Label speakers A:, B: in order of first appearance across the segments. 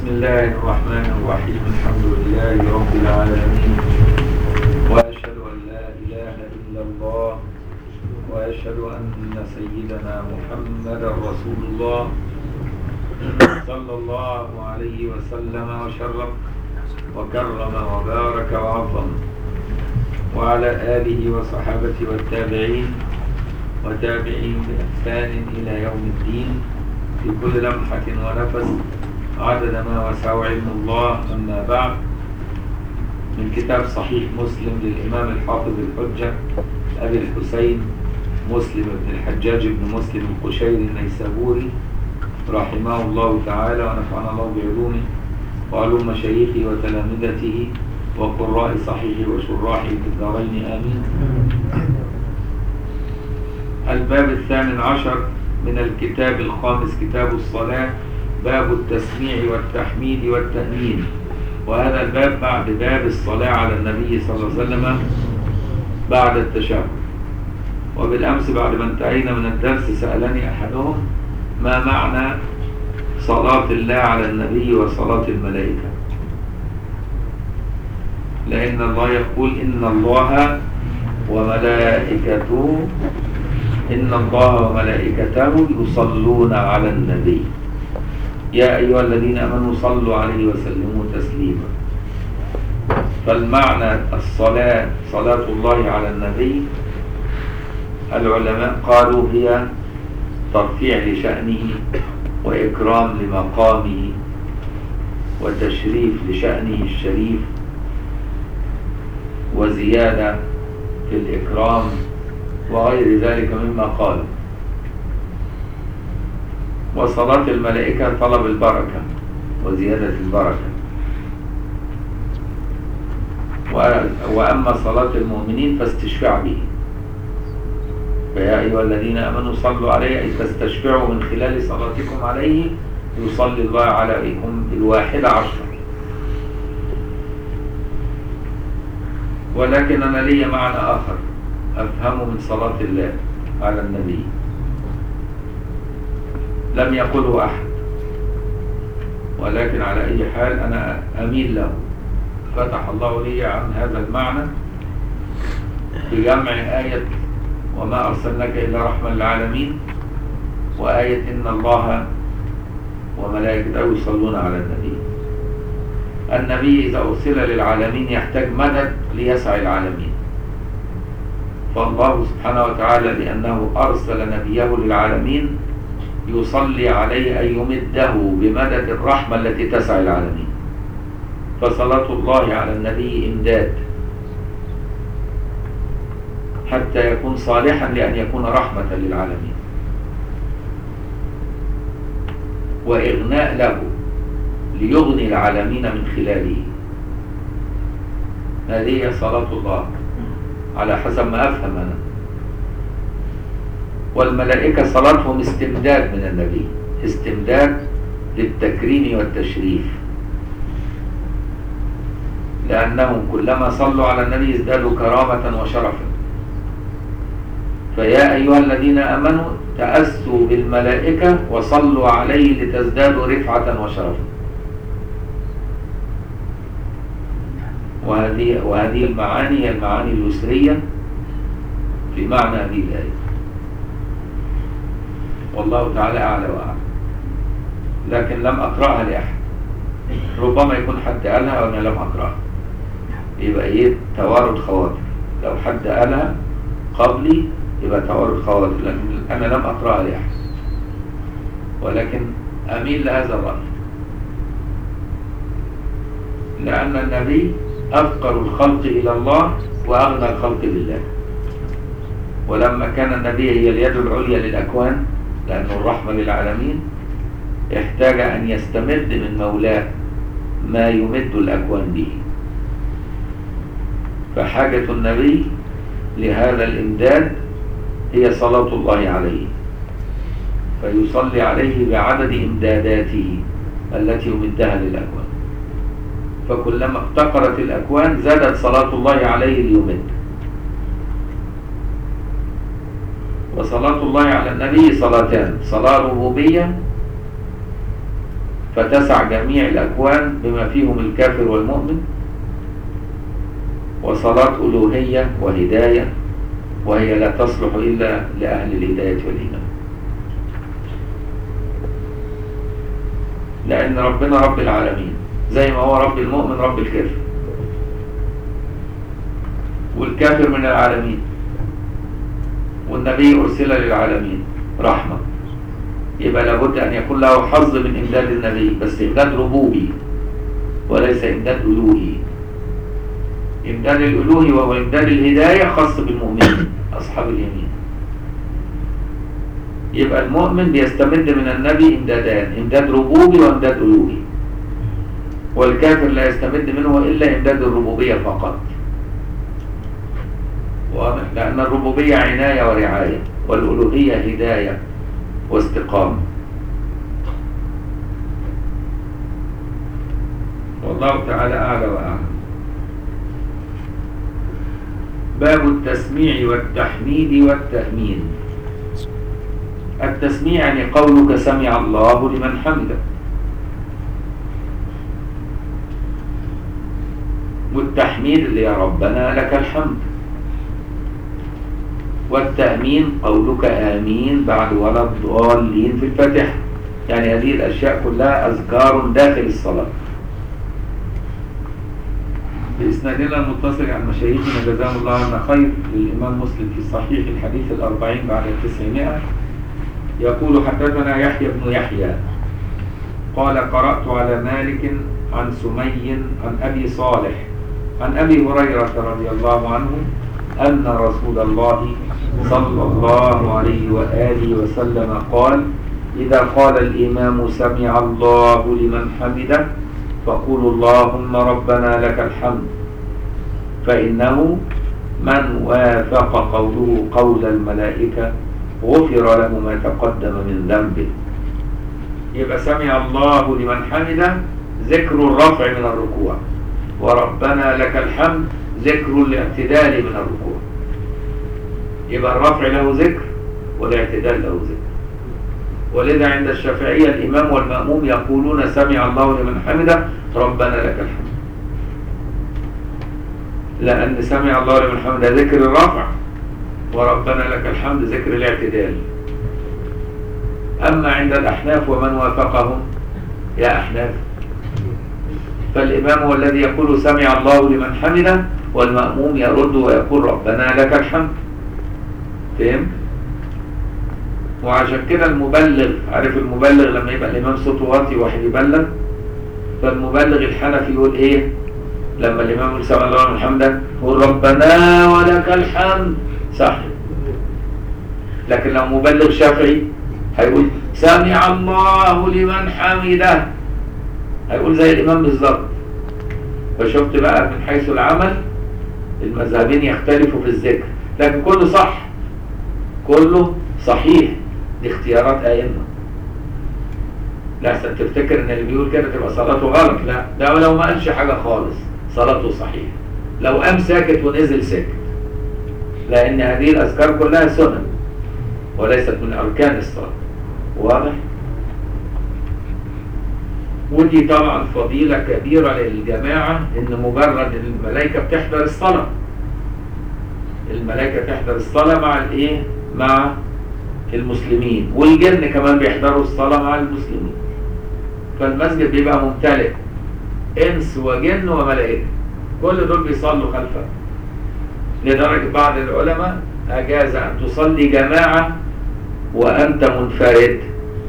A: بسم الله الرحمن الرحيم الحمد لله رب العالمين وأشهد أن لا إله إلا الله وأشهد أن سيدنا محمدا رسول الله صلى الله عليه وسلم وشرف وكرم وبارك وعظم وعلى آله وصحابته والتابعين وتابعين بإحسان إلى يوم الدين في كل لمحة ونفس عدد ما وسع علم الله أما بعد من كتاب صحيح مسلم للإمام الحافظ الحجة أبي الحسين مسلم بن الحجاج بن مسلم القشيري النيسابوري رحمه الله تعالى ونفعنا الله بعلومه وعلوم مشايخه وتلامذته وقراء صحيحه وشراحه في الدارين آمين الباب الثامن عشر من الكتاب الخامس كتاب الصلاة باب التسميع والتحميد والتأمين وهذا الباب بعد باب الصلاة على النبي صلى الله عليه وسلم بعد التشهد وبالأمس بعد ما انتهينا من الدرس سألني أحدهم ما معنى صلاة الله على النبي وصلاة الملائكة لأن الله يقول إن الله وملائكته إن الله وملائكته يصلون على النبي يا أيها الذين أمنوا صلوا عليه وسلموا تسليما فالمعنى الصلاة صلاة الله على النبي العلماء قالوا هي ترفيع لشأنه وإكرام لمقامه وتشريف لشأنه الشريف وزيادة في الإكرام وغير ذلك مما قالوا وصلاة الملائكة طلب البركة وزيادة البركة وأما صلاة المؤمنين فاستشفع به فيا أيها الذين آمنوا صلوا عليه أي تستشفعوا من خلال صلاتكم عليه يصلي الله عليكم بالواحدة عشرة ولكن أنا لي معنى آخر أفهمه من صلاة الله على النبي لم يقله أحد ولكن على أي حال أنا أميل له فتح الله لي عن هذا المعنى بجمع آية وما أرسلناك إلا رحمة للعالمين وآية إن الله وملائكته يصلون على النبي النبي إذا أرسل للعالمين يحتاج مدد ليسعى العالمين فالله سبحانه وتعالى لأنه أرسل نبيه للعالمين يصلي عليه أن يمده بمدد الرحمة التي تسعى العالمين فصلاة الله على النبي إمداد حتى يكون صالحا لأن يكون رحمة للعالمين وإغناء له ليغني العالمين من خلاله هذه هي صلاة الله على حسب ما أفهم أنا والملائكة صلاتهم استمداد من النبي استمداد للتكريم والتشريف لأنهم كلما صلوا على النبي ازدادوا كرامة وشرفا فيا أيها الذين آمنوا تأسوا بالملائكة وصلوا عليه لتزدادوا رفعة وشرفا وهذه وهذه المعاني هي المعاني اليسرية في معنى هذه الآية والله تعالى أعلى وأعلم لكن لم أقرأها لأحد ربما يكون حد قالها وأنا لم أقرأها يبقى إيه توارد خواطر لو حد قالها قبلي يبقى توارد خواطر لكن أنا لم أقرأها لأحد ولكن أميل لهذا الرأي لأن النبي أفقر الخلق إلى الله وأغنى الخلق لله ولما كان النبي هي اليد العليا للأكوان لأنه الرحمة للعالمين احتاج أن يستمد من مولاه ما يمد الأكوان به فحاجة النبي لهذا الإمداد هي صلاة الله عليه فيصلي عليه بعدد إمداداته التي يمدها للأكوان فكلما افتقرت الأكوان زادت صلاة الله عليه ليمد وصلاة الله على النبي صلاتان صلاة ربوبية فتسع جميع الأكوان بما فيهم الكافر والمؤمن وصلاة ألوهية وهداية وهي لا تصلح إلا لأهل الهداية والإيمان لأن ربنا رب العالمين زي ما هو رب المؤمن رب الكافر والكافر من العالمين والنبي أرسل للعالمين رحمة يبقى لابد أن يكون له حظ من إمداد النبي بس إمداد ربوبي وليس إمداد ألوهي إمداد الألوهي وهو إمداد الهداية خاص بالمؤمنين أصحاب اليمين يبقى المؤمن بيستمد من النبي إمدادان إمداد ربوبي وإمداد ألوهي والكافر لا يستمد منه إلا إمداد الربوبية فقط واضح لأن الربوبية عناية ورعاية والألوهية هداية واستقامة والله تعالى أعلى وأعلم باب التسميع والتحميد والتأمين التسميع يعني قولك سمع الله لمن حمده والتحميد اللي يا ربنا لك الحمد والتأمين قولك آمين بعد ولا الضالين في الفاتحة يعني هذه الأشياء كلها أذكار داخل الصلاة بإسنادنا المتصل عن مشايخنا جزاهم الله عنا خير للإمام مسلم في صحيح الحديث الأربعين بعد التسعمائة يقول حدثنا يحيى بن يحيى قال قرأت على مالك عن سمي عن أبي صالح عن أبي هريرة رضي الله عنه أن رسول الله صلى الله عليه وآله وسلم قال إذا قال الإمام سمع الله لمن حمده فقولوا اللهم ربنا لك الحمد فإنه من وافق قوله قول الملائكة غفر له ما تقدم من ذنبه يبقى سمع الله لمن حمده ذكر الرفع من الركوع وربنا لك الحمد ذكر الاعتدال من الركوع يبقى الرفع له ذكر والاعتدال له ذكر ولذا عند الشافعية الإمام والمأموم يقولون سمع الله لمن حمده ربنا لك الحمد لأن سمع الله لمن حمده ذكر الرفع وربنا لك الحمد ذكر الاعتدال أما عند الأحناف ومن وافقهم يا أحناف فالإمام هو الذي يقول سمع الله لمن حمده والمأموم يرد ويقول ربنا لك الحمد فهم؟ وعشان كده المبلغ عارف المبلغ لما يبقى الإمام صوته واطي واحد يبلغ فالمبلغ الحنفي يقول إيه لما الإمام يقول سمع الله لمن حمده يقول ربنا ولك الحمد صح لكن لو مبلغ شافعي هيقول سمع الله لمن حمده هيقول زي الإمام بالظبط فشفت بقى من حيث العمل المذهبين يختلفوا في الذكر لكن كله صح كله صحيح دي اختيارات أئمة لا تفتكر ان اللي بيقول كده تبقى صلاته غلط لا ده لو ما قالش حاجة خالص صلاته صحيح لو قام ساكت ونزل ساكت لأن هذه الأذكار كلها سنن وليست من أركان الصلاة واضح؟ ودي طبعا فضيلة كبيرة للجماعة إن مجرد الملائكة بتحضر الصلاة الملائكة تحضر الصلاة مع الإيه؟ مع المسلمين والجن كمان بيحضروا الصلاة مع المسلمين فالمسجد بيبقى ممتلئ إنس وجن وملائكة كل دول بيصلوا خلفه لدرجة بعض العلماء أجاز أن تصلي جماعة وأنت منفرد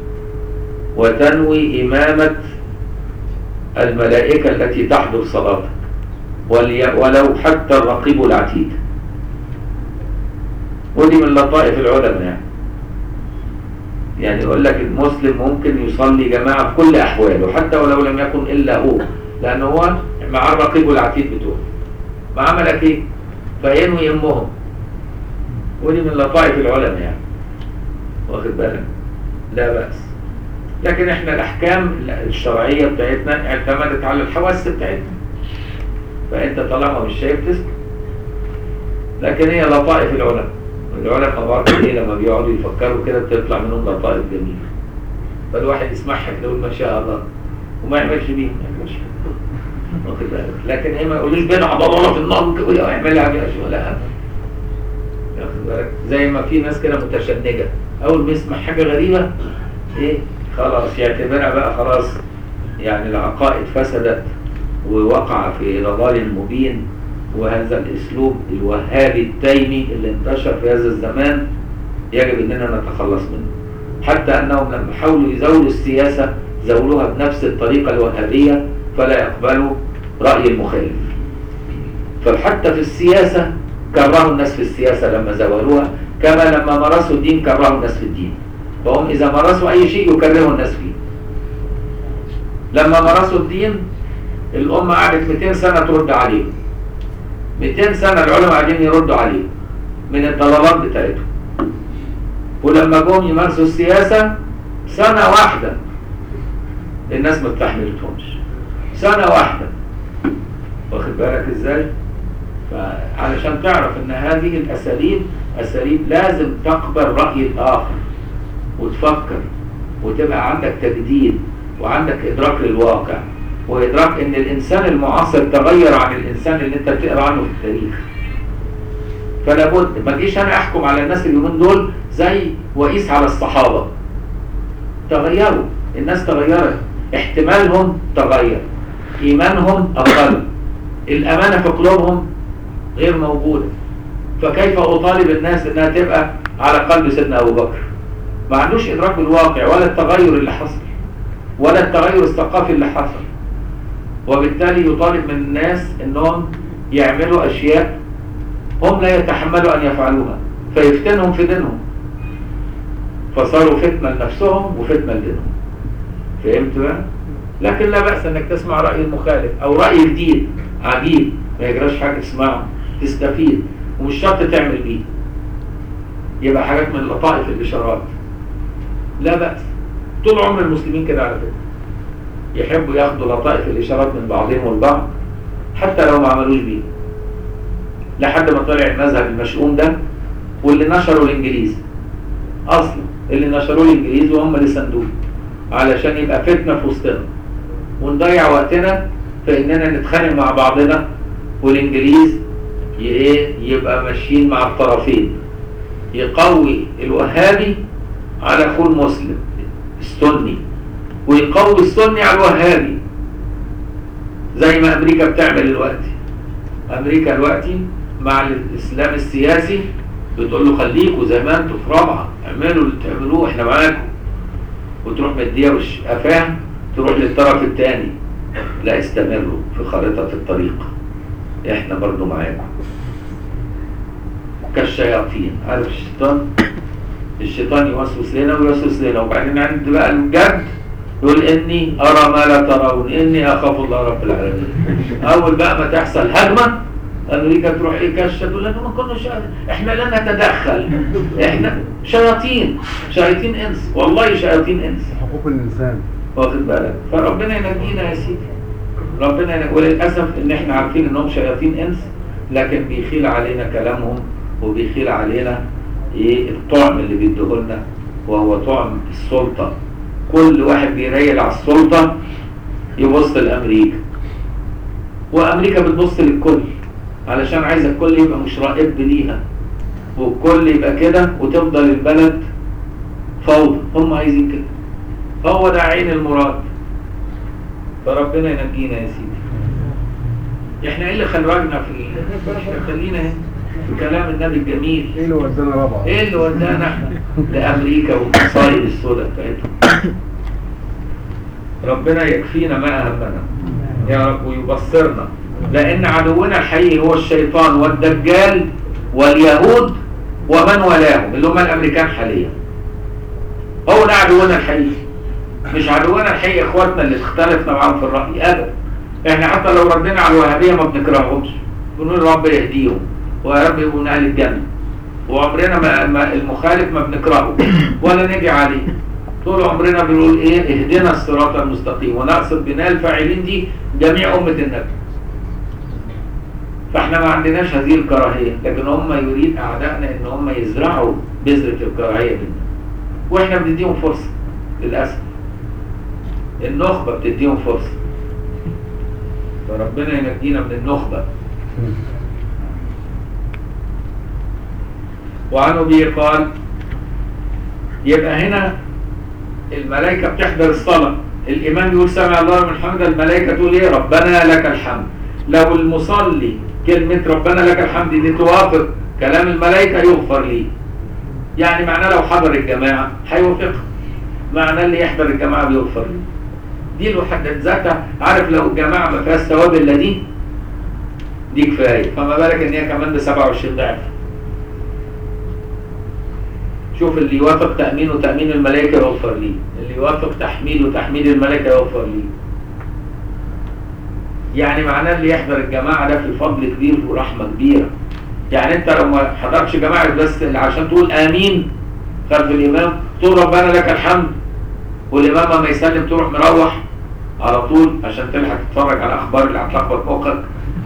A: وتنوي إمامة الملائكة التي تحضر صلاتك ولو حتى الرقيب العتيد ودي من لطائف العلماء يعني يعني يقول لك المسلم ممكن يصلي جماعة في كل أحواله حتى ولو لم يكن إلا هو لأن هو مع الرقيب العتيد بتوعه مع ملكين فينوي يمهم ودي من لطائف العلماء يعني واخد بالك لا بأس لكن احنا الأحكام الشرعية بتاعتنا اعتمدت على الحواس بتاعتنا فأنت طالما مش شايف تسكت لكن هي لطائف العلماء العلماء برضه ايه لما بيقعدوا يفكروا كده بتطلع منهم لطائف جميلة فالواحد يسمعها كده يقول ما شاء الله وما يعملش بيه ما يعملش واخد بالك لكن ايه ما يقولوش بينا ضلاله في النار وكده ويعملها كده شو لا واخد بالك زي ما في ناس كده متشنجه اول ما يسمع حاجه غريبه ايه خلاص يعتبرها بقى خلاص يعني العقائد فسدت ووقع في ضلال مبين وهذا الاسلوب الوهابي التيمي اللي انتشر في هذا الزمان يجب اننا نتخلص منه حتى انهم لما حاولوا يزولوا السياسه زولوها بنفس الطريقه الوهابيه فلا يقبلوا راي المخالف فحتى في السياسه كرهوا الناس في السياسه لما زولوها كما لما مارسوا الدين كرهوا الناس في الدين فهم اذا مارسوا اي شيء يكرهوا الناس فيه لما مارسوا الدين الامه قعدت 200 سنه ترد عليهم 200 سنه العلماء قاعدين يردوا عليهم من الضلالات بتاعتهم ولما جم يمارسوا السياسة سنة واحدة الناس ما استحملتهمش سنة واحدة واخد بالك ازاي؟ فعلشان تعرف ان هذه الاساليب اساليب لازم تقبل رأي الاخر وتفكر وتبقى عندك تجديد وعندك ادراك للواقع وادراك ان الانسان المعاصر تغير عن الانسان اللي انت بتقرا عنه في التاريخ فلا بد ما تجيش انا احكم على الناس اليومين دول زي واقيس على الصحابه تغيروا الناس تغيرت احتمالهم تغير ايمانهم اقل الامانه في قلوبهم غير موجوده فكيف اطالب الناس انها تبقى على قلب سيدنا ابو بكر ما عندوش ادراك بالواقع ولا التغير اللي حصل ولا التغير الثقافي اللي حصل وبالتالي يطالب من الناس انهم يعملوا اشياء هم لا يتحملوا ان يفعلوها فيفتنهم في دينهم فصاروا فتنة لنفسهم وفتنة لدينهم فهمت بقى؟ لكن لا بأس انك تسمع رأي المخالف او رأي جديد عجيب ما يجراش حاجة تسمعه تستفيد ومش شرط تعمل بيه يبقى حاجات من لطائف الإشارات لا بأس طول عمر المسلمين كده على فكرة يحبوا ياخدوا لطائف الإشارات من بعضهم البعض حتى لو ما عملوش بيه لحد ما طلع المذهب المشؤوم ده واللي نشره الانجليز اصلا اللي نشروه الانجليز وهم اللي سندوه علشان يبقى فتنه في وسطنا ونضيع وقتنا في اننا نتخانق مع بعضنا والانجليز ايه يبقى ماشيين مع الطرفين يقوي الوهابي على اخوه المسلم السني ويقوي السني على الوهابي زي ما امريكا بتعمل دلوقتي امريكا دلوقتي مع الاسلام السياسي بتقول له خليكوا زي ما انتوا في رابعه اعملوا اللي تعملوه احنا معاكم وتروح مديه وش قفاه تروح للطرف الثاني لا استمروا في خارطه الطريق احنا برضو معاكم كالشياطين عارف الشيطان الشيطان يوسوس لنا ويوسوس لنا وبعدين عند بقى الجد يقول اني ارى ما لا ترون اني اخاف الله رب العالمين اول بقى ما تحصل هجمه امريكا تروح ايه كشه تقول لنا ما كناش احنا لا نتدخل احنا شياطين شياطين انس والله شياطين انس
B: حقوق الإنسان
A: واخد بالك فربنا ينجينا يا سيدي ربنا ينجينا وللاسف ان احنا عارفين انهم شياطين انس لكن بيخيل علينا كلامهم وبيخيل علينا ايه الطعم اللي بيديهولنا وهو طعم السلطه كل واحد بيريل على السلطه يبص لامريكا وامريكا بتبص للكل علشان عايزه الكل يبقى مش رائد ليها والكل يبقى كده وتفضل البلد فوضى هم عايزين كده هو ده عين المراد فربنا ينجينا يا سيدي احنا ايه اللي خرجنا في ال- احنا خلينا هنا في كلام النبي الجميل
B: ايه اللي ودانا رابعه
A: ايه اللي ودانا احنا لامريكا والمصايب السوداء بتاعتهم ربنا يكفينا ما اهمنا يا رب ويبصرنا لان عدونا الحقيقي هو الشيطان والدجال واليهود ومن ولاهم اللي هم الامريكان حاليا هو ده عدونا الحقيقي مش عدونا الحقيقي اخواتنا اللي اختلفنا معاهم في الراي ابدا احنا حتى لو ردينا على الوهابيه ما بنكرههمش بنقول رب يهديهم ويا رب يبقوا من اهل الجنه وعمرنا ما, ما المخالف ما بنكرهه ولا نجي عليه طول عمرنا بنقول ايه اهدنا الصراط المستقيم ونقصد بنا الفاعلين دي جميع امه النبي فاحنا ما عندناش هذه الكراهيه لكن هم يريد اعدائنا ان هم يزرعوا بذره الكراهيه بينا واحنا بنديهم فرصه للاسف النخبة بتديهم فرصة فربنا ينجينا من النخبة وعن أبي قال يبقى هنا الملائكة بتحضر الصلاة الإمام يقول سمع الله من حمد الملائكة تقول إيه ربنا لك الحمد لو المصلي كلمة ربنا لك الحمد دي توافق كلام الملائكة يغفر لي يعني معناه لو حضر الجماعة هيوافقها معناه اللي يحضر الجماعة بيغفر لي دي لوحدها ذاتها عارف لو الجماعة ما فيهاش ثواب إلا دي دي كفاية فما بالك إن هي كمان ب 27 ضعف شوف اللي يوافق تأمين وتأمين الملائكة يغفر لي اللي يوافق تحميل وتحميل الملائكة يغفر لي يعني معناه اللي يحضر الجماعة ده في فضل كبير ورحمة كبيرة يعني انت لو ما حضرتش جماعة بس عشان تقول امين خلف الامام تقول ربنا لك الحمد والامام ما يسلم تروح مروح على طول عشان تلحق تتفرج على الاخبار اللي هتلخبط مخك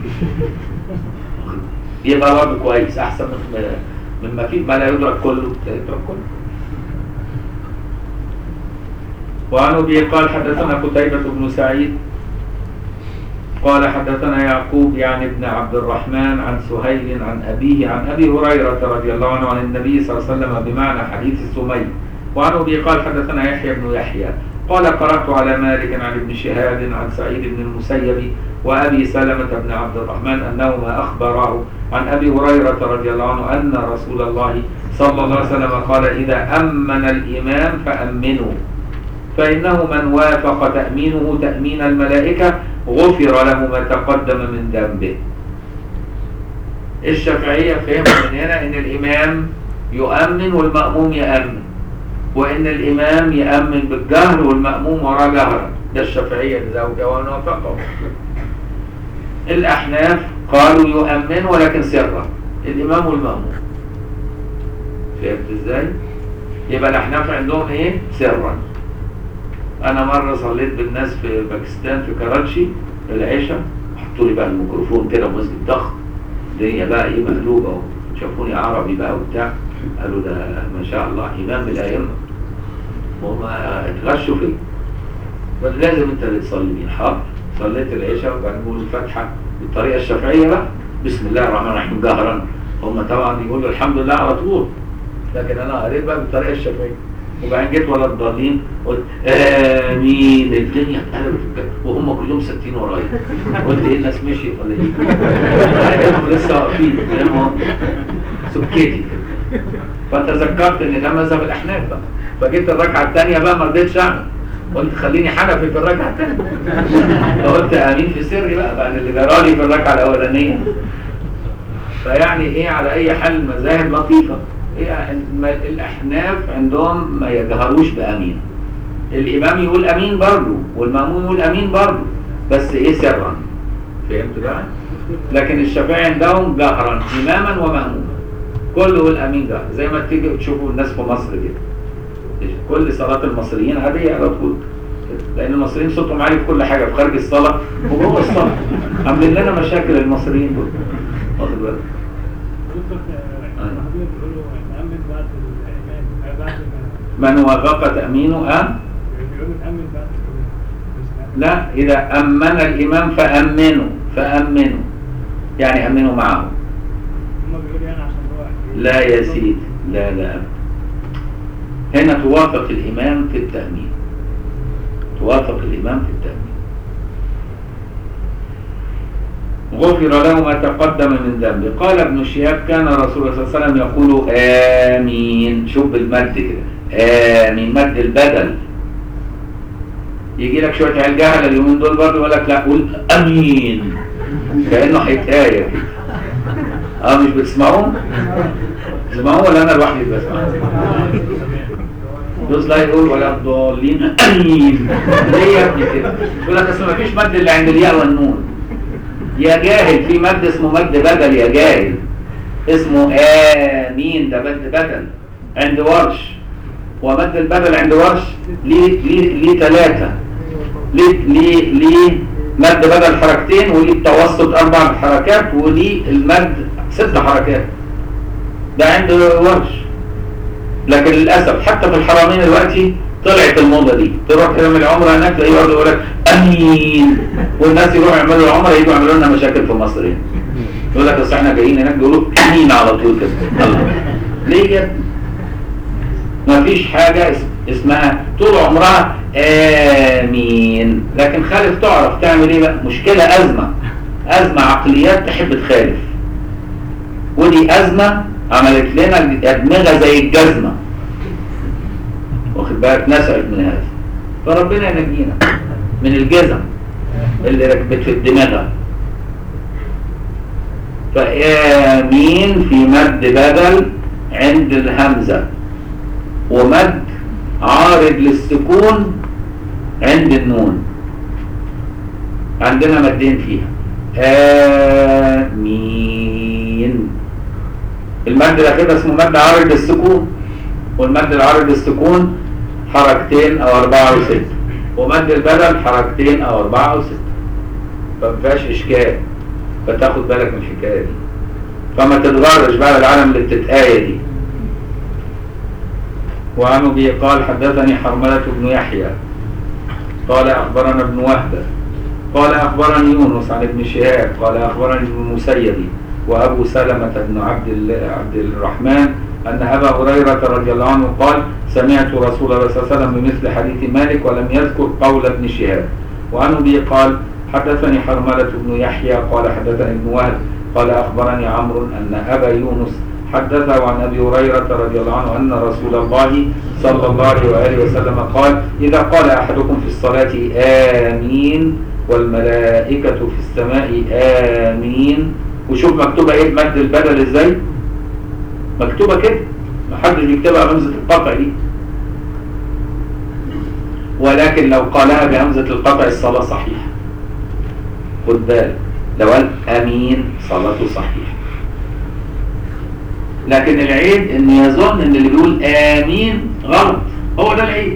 A: يبقى برضه كويس احسن من مما فيه ما لا يدرك كله لا يدرك كله وعن ابي قال حدثنا قتيبة بن سعيد قال حدثنا يعقوب يعني ابن عبد الرحمن عن سهيل عن أبيه عن أبي هريرة رضي الله عنه عن النبي صلى الله عليه وسلم بمعنى حديث السمي وعن أبي قال حدثنا يحيى بن يحيى قال قرأت على مالك عن ابن شهاب عن سعيد بن المسيب وأبي سلمة بن عبد الرحمن أنهما أخبراه عن أبي هريرة رضي الله عنه أن رسول الله صلى الله عليه وسلم قال إذا أمن الإمام فأمنوا فإنه من وافق تأمينه تأمين الملائكة غفر له ما تقدم من ذنبه الشافعية فهموا من هنا ان الامام يؤمن والمأموم يأمن وان الامام يأمن بالجهر والمأموم وراه جهرا ده الشافعية لزوجة ونوافقه الاحناف قالوا يؤمن ولكن سرا الامام والمأموم فهمت ازاي يبقى الاحناف عندهم ايه سرا انا مره صليت بالناس في باكستان في كراتشي العشاء حطوا لي بقى الميكروفون كده مسجد ضخم الدنيا بقى ايه مقلوبه اهو شافوني عربي بقى وبتاع قالوا ده ما شاء الله امام الائمه وهم اتغشوا فيه بس لازم انت اللي تصلي بيه حاضر صليت العشاء وبعدين بقول الفاتحه بالطريقه الشافعيه بقى بسم الله الرحمن الرحيم جهرا هم طبعا يقولوا الحمد لله على طول لكن انا قريت بقى بالطريقه الشافعيه وبعدين جيت ولا الضالين قلت امين الدنيا اتقلبت وهم كلهم ساكتين ورايا قلت ايه الناس مشيت ولا ايه؟ كانوا لسه واقفين سكتي فتذكرت ان ده مذهب الاحناف بقى فجيت الركعه الثانيه بقى ما رضيتش اعمل قلت خليني حنفي في الركعه الثانيه فقلت امين في سري بقى بعد اللي جرالي في الركعه الاولانيه فيعني ايه على اي حال مذاهب لطيفه الأحناف عندهم ما يجهروش بأمين الإمام يقول أمين برضه والمأمون يقول أمين برضه بس إيه سرا فهمت بقى؟ لكن الشافعي عندهم جهرا إماما ومأموما كله يقول أمين جهر زي ما تيجي تشوفوا الناس في مصر كده كل صلاة المصريين عادية على طول لأن المصريين صوتهم عالي في كل حاجة في خارج الصلاة وجوه الصلاة عاملين لنا مشاكل المصريين دول واخد بالك؟ من وافق تأمينه أم لا إذا أمن الإمام فأمنوا فأمنوا يعني أمنوا معه لا يا سيدي لا لا هنا توافق الإمام في التأمين توافق الإمام في التأمين غفر له ما تقدم من ذنبه قال ابن شهاب كان رسول الله صلى الله عليه وسلم يقول آمين شوف بالمد كده آمين مد البدل يجي لك شوية عيال جهل اليومين دول برضه يقول لك لا قول أمين كأنه حكاية كده اه مش بتسمعوه؟ بتسمعوه ولا أنا لوحدي بسمع؟ دوس لا يقول ولا الضالين أمين ليه يا ابني كده؟ يقول لك أصل مفيش مد اللي عند الياء والنون يا جاهل في مد اسمه مد بدل يا جاهل اسمه آمين ده مد بدل عند ورش ومد البدل عند ورش ليه ليه ليه ثلاثة ليه ليه ليه مد بدل حركتين وليه التوسط أربع حركات وليه المد ست حركات ده عند ورش لكن للأسف حتى في الحرمين دلوقتي طلعت الموضه دي تروح تعمل العمره هناك تلاقيه برضه يقول لك امين والناس يروحوا يعملوا العمره يجوا يعملوا لنا مشاكل في مصر هنا يقول لك اصل احنا جايين هناك بيقولوا امين على طول كده الله ليه يا ابني؟ ما فيش حاجه اس- اسمها طول عمرها امين لكن خالف تعرف تعمل ايه بقى مشكله ازمه ازمه عقليات تحب تخالف ودي ازمه عملت لنا ادمغه زي الجزمه واخد بالك نسعت من هذا فربنا ينجينا من الجزم اللي ركبت في الدماغ فآمين في مد بدل عند الهمزة ومد عارض للسكون عند النون عندنا مدين فيها آمين المد الأخير ده اسمه مد عارض للسكون والمد العارض للسكون حركتين أو أربعة أو ستة ومد البدل حركتين أو أربعة أو ستة فمفيهاش إشكال فتاخد بالك من الحكاية دي فما تتغرش بقى العالم اللي بتتآية دي وعن ابي قال حدثني حرملة بن يحيى قال أخبرنا ابن وهب قال أخبرني يونس عن ابن شهاب قال أخبرني ابن المسيب وأبو سلمة بن عبد ال- عبد الرحمن أن أبا هريرة رضي الله عنه قال سمعت رسول الله صلى الله عليه وسلم بمثل حديث مالك ولم يذكر قول ابن شهاب وعن أبي قال حدثني حرملة بن يحيى قال حدثني ابن وهب قال أخبرني عمرو أن أبا يونس حدثه عن أبي هريرة رضي الله عنه أن رسول الله صلى الله عليه وآله وسلم قال إذا قال أحدكم في الصلاة آمين والملائكة في السماء آمين وشوف مكتوبة إيه مد البدل إزاي مكتوبة كده محدش بيكتبها بهمزة القطع دي ولكن لو قالها بهمزة القطع الصلاة صحيحة خد بالك لو قال امين صلاته صحيحه لكن العيب ان يظن ان اللي بيقول امين غلط هو ده العيب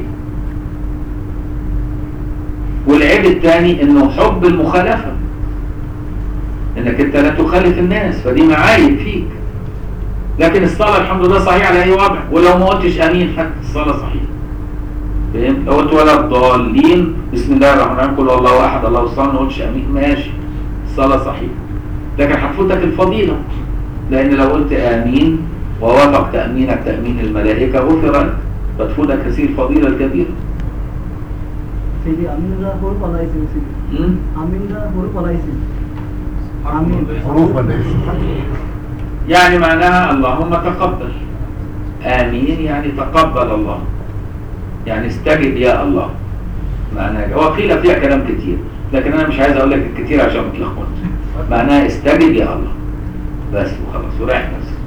A: والعيب الثاني انه حب المخالفه انك انت لا تخالف الناس فدي معايب فيك لكن الصلاه الحمد لله صحيحه على اي وضع ولو ما قلتش امين حتى الصلاه صحيحه فهمت لو قلت ولا الضالين بسم الله الرحمن الرحيم قل الله احد الله الصمد ما قلتش امين ماشي الصلاه صحيحه لكن هتفوتك الفضيله لان لو قلت امين ووافق تامينك تامين الملائكه غفر لك فتفوتك هذه الفضيله الكبيره
B: Sini amin dah huruf Allah isim sini.
A: م?
B: Amin dah huruf Allah isim. Amin.
C: حروف ولا اسم؟
A: يعني معناها اللهم تقبل آمين يعني تقبل الله يعني استجب يا الله معناها وقيل فيها كلام كتير لكن أنا مش عايز أقول لك الكتير عشان ما تلخبطش معناها استجب يا الله بس وخلاص وريح نفسك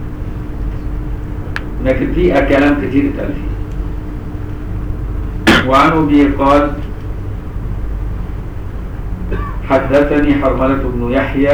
A: لكن فيها كلام كتير اتقال فيه وعن أبي قال حدثني حرملة بن يحيى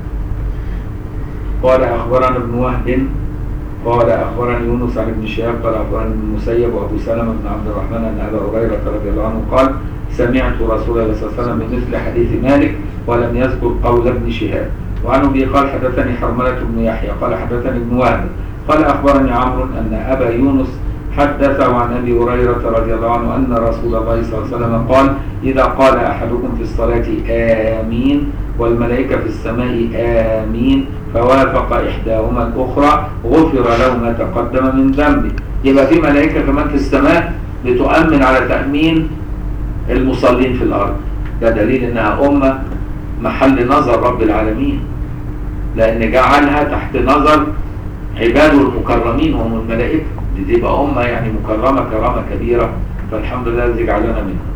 A: قال أخبرنا ابن وهب قال أخبرني يونس عن ابن شهاب قال أخبرني ابن المسيب وأبو سلمة بن عبد الرحمن أن أبا هريرة رضي الله عنه قال سمعت رسول الله صلى الله عليه وسلم بمثل حديث مالك ولم يذكر قول ابن شهاب وعن أبي قال حدثني حرملة بن يحيى قال حدثني ابن وهب قال أخبرني عمرو أن أبا يونس حدثه عن ابي هريره رضي الله عنه ان رسول الله صلى الله عليه وسلم قال اذا قال احدكم في الصلاه امين والملائكه في السماء امين فوافق احداهما الاخرى غفر له ما تقدم من ذنبه يبقى في ملائكه كمان في السماء بتؤمن على تامين المصلين في الارض ده دليل انها امه محل نظر رب العالمين لان جعلها تحت نظر عباده المكرمين وهم الملائكه دي تبقى أمة يعني مكرمة كرامة كبيرة فالحمد لله الذي جعلنا منها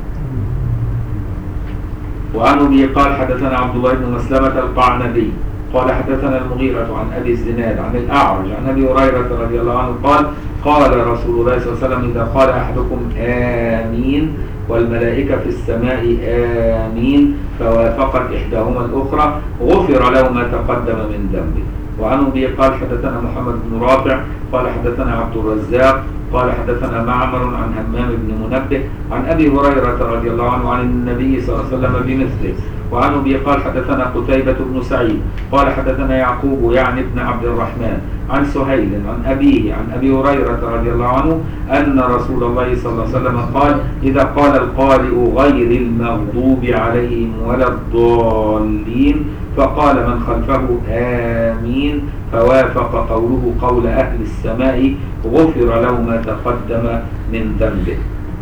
A: وعن أبي قال حدثنا عبد الله بن مسلمة القعنبي قال حدثنا المغيرة عن أبي الزناد عن الأعرج عن أبي هريرة رضي الله عنه قال قال رسول الله صلى الله عليه وسلم إذا قال أحدكم آمين والملائكة في السماء آمين فوافقت إحداهما الأخرى غفر له ما تقدم من ذنبه وعن ابي قال حدثنا محمد بن رافع قال حدثنا عبد الرزاق قال حدثنا معمر عن همام بن منبه عن أبي هريرة رضي الله عنه عن النبي صلى الله عليه وسلم بمثله وعن أبي قال حدثنا قتيبة بن سعيد قال حدثنا يعقوب يعني ابن عبد الرحمن عن سهيل عن أبيه عن أبي هريرة رضي الله عنه أن رسول الله صلى الله عليه وسلم قال إذا قال القارئ غير المغضوب عليهم ولا الضالين فقال من خلفه آمين فوافق قوله قول أهل السماء غفر له ما تقدم من ذنبه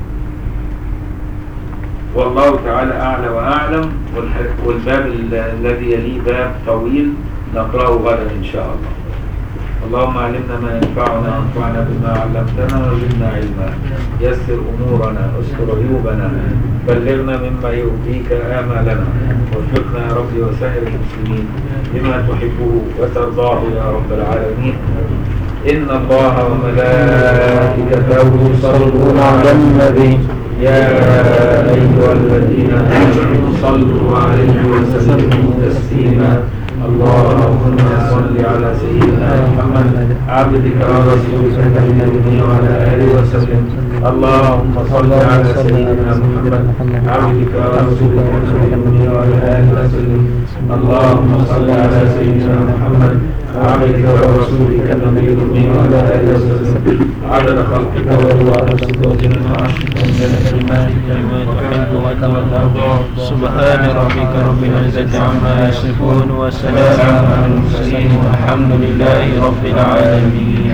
A: والله تعالى أعلى وأعلم والح- والباب ال- الذي يليه باب طويل نقرأه غدا إن شاء الله اللهم علمنا ما ينفعنا وانفعنا بما علمتنا وزدنا علما يسر امورنا استر عيوبنا بلغنا مما يؤذيك امالنا وفقنا يا ربي وسائر المسلمين بما تحبه وترضاه يا رب العالمين ان الله وملائكته يصلون على النبي يا ايها الذين امنوا صلوا عليه وسلموا تسليما اللهم صل على سيدنا محمد عبدك ورسولك النبي وعلى اله وسلم اللهم صل على سيدنا محمد عبدك ورسولك النبي وعلى اله وسلم اللهم صل على سيدنا محمد عبدك ورسولك النبي وعلى اله وسلم عدد خلقك ورضا نفسك وجنة عرشك ومن كلماتك وتحب وترضى
C: سبحان ربك رب العزة عما يصفون وسلام على المرسلين والحمد لله رب العالمين